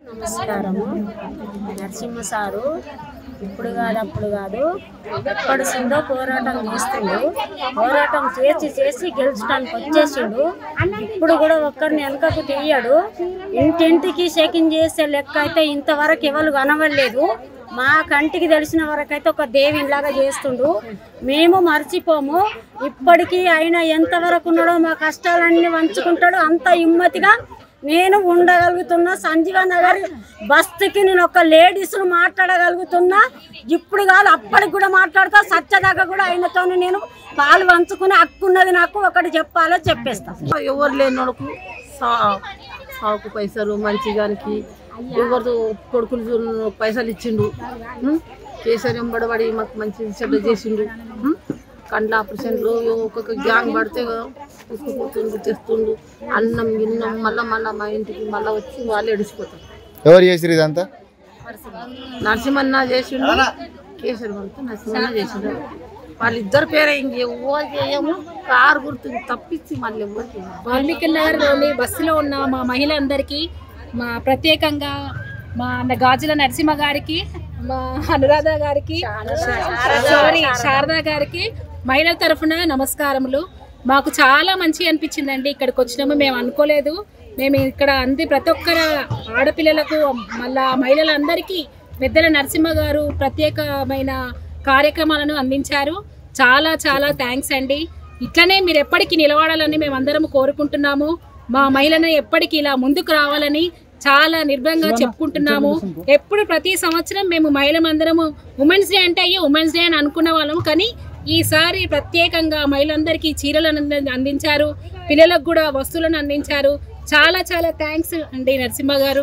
నమస్కారము నరసింహ సారు ఇప్పుడు కాదు అప్పుడు కాదు ఎప్పటి సిందో పోరాటం చేస్తుండు పోరాటం చేసి చేసి గెలుచడానికి వచ్చేసిండు ఇప్పుడు కూడా ఒక్కరిని వెనకకు తీయడు ఇంటింటికి చెకింగ్ చేసే లెక్క అయితే ఇంతవరకు ఎవరు కనవడలేదు మా కంటికి తెలిసిన వరకు అయితే ఒక దేవునిలాగా చేస్తుండు మేము మర్చిపోము ఇప్పటికీ ఆయన ఎంతవరకు ఉన్నాడో మా కష్టాలన్నీ వంచుకుంటాడో అంత హిమ్మతిగా నేను ఉండగలుగుతున్నా సంజీవ నగర్ బస్సుకి నేను ఒక లేడీస్ను మాట్లాడగలుగుతున్నా ఇప్పుడు కాదు అప్పటికి కూడా మాట్లాడతా సత్యదాకా కూడా ఆయనతో నేను పాలు పంచుకుని హక్కున్నది నాకు ఒకటి చెప్పాలో చెప్పేస్తా ఎవరు లేనోళ్ళకు సా సాకు పైసలు మంచిగానికి ఎవరు కొడుకులు చూడు పైసలు ఇచ్చిండు ఉం? కేసీఆర్ ఎంబడబడి మాకు మంచి చెడ్డ చేసిండు ఉం? కండ్ల ఆపరేషన్లు ఒక్కొక్క గ్యాంగ్ పడితే తీసుకుపోతుండు తెస్తుండు అన్నం గిన్నం మళ్ళా మళ్ళా మా ఇంటికి మళ్ళా వచ్చి వాళ్ళు ఎడిసిపోతారు ఎవరు చేసిరు ఇదంతా నరసింహన్న చేసిండు కేసీఆర్ పడితే నరసింహన్న చేసిండు వాళ్ళిద్దరు పేరే ఇంకెవ్వరికి వేయము కారు గుర్తు తప్పించి మళ్ళీ ఎవరికి వేయము. వాల్మీకి నగర్లోని బస్సులో ఉన్న మా మహిళలందరికీ మా ప్రత్యేకంగా మా అన్న గాజుల నరసింహ గారికి మా అనురాధ గారికి సారీ శారద గారికి మహిళల తరఫున నమస్కారములు మాకు చాలా మంచి అనిపించిందండి ఇక్కడికి వచ్చినాము మేము అనుకోలేదు మేము ఇక్కడ అంది ప్రతి ఒక్కరు ఆడపిల్లలకు మళ్ళా మహిళలందరికీ పెద్దల నరసింహ గారు ప్రత్యేకమైన కార్యక్రమాలను అందించారు చాలా చాలా థ్యాంక్స్ అండి ఇట్లనే మీరు ఎప్పటికీ నిలబడాలని మేము అందరం కోరుకుంటున్నాము మా మహిళను ఎప్పటికీ ఇలా ముందుకు రావాలని చాలా నిర్భయంగా చెప్పుకుంటున్నాము ఎప్పుడు ప్రతి సంవత్సరం మేము మహిళమందరము ఉమెన్స్ డే అంటే అయ్యే ఉమెన్స్ డే అని అనుకున్న వాళ్ళము కానీ ఈసారి ప్రత్యేకంగా మహిళలందరికీ చీరలను అంది- అందించారు పిల్లలకు కూడా వస్తువులను అందించారు చాలా చాలా థ్యాంక్స్ అండి నరసింహ గారు